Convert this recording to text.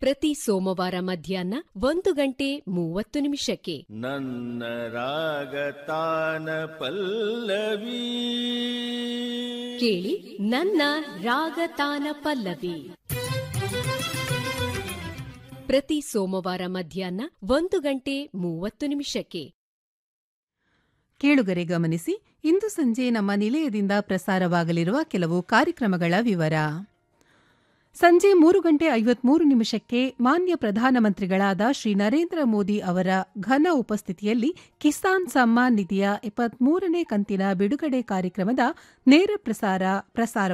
ಪ್ರತಿ ಸೋಮವಾರ ಮಧ್ಯಾಹ್ನ ಒಂದು ಗಂಟೆ ಮೂವತ್ತು ನಿಮಿಷಕ್ಕೆ ನನ್ನ ರಾಗತಾನ ಪಲ್ಲವಿ ಕೇಳಿ ನನ್ನ ರಾಗತಾನ ಪಲ್ಲವಿ ಪ್ರತಿ ಸೋಮವಾರ ಮಧ್ಯಾಹ್ನ ಒಂದು ಗಂಟೆ ಮೂವತ್ತು ನಿಮಿಷಕ್ಕೆ ಕೇಳುಗರೆ ಗಮನಿಸಿ ಇಂದು ಸಂಜೆ ನಮ್ಮ ನಿಲಯದಿಂದ ಪ್ರಸಾರವಾಗಲಿರುವ ಕೆಲವು ಕಾರ್ಯಕ್ರಮಗಳ ವಿವರ ಸಂಜೆ ಮೂರು ಗಂಟೆ ಐವತ್ಮೂರು ನಿಮಿಷಕ್ಕೆ ಮಾನ್ಯ ಪ್ರಧಾನಮಂತ್ರಿಗಳಾದ ಶ್ರೀ ನರೇಂದ್ರ ಮೋದಿ ಅವರ ಘನ ಉಪಸ್ಥಿತಿಯಲ್ಲಿ ಕಿಸಾನ್ ಸಮ್ಮಾನ್ ನಿಧಿಯ ಇಪ್ಪತ್ಮೂರನೇ ಕಂತಿನ ಬಿಡುಗಡೆ ಕಾರ್ಯಕ್ರಮದ ನೇರ ಪ್ರಸಾರ ಪ್ರಸಾರ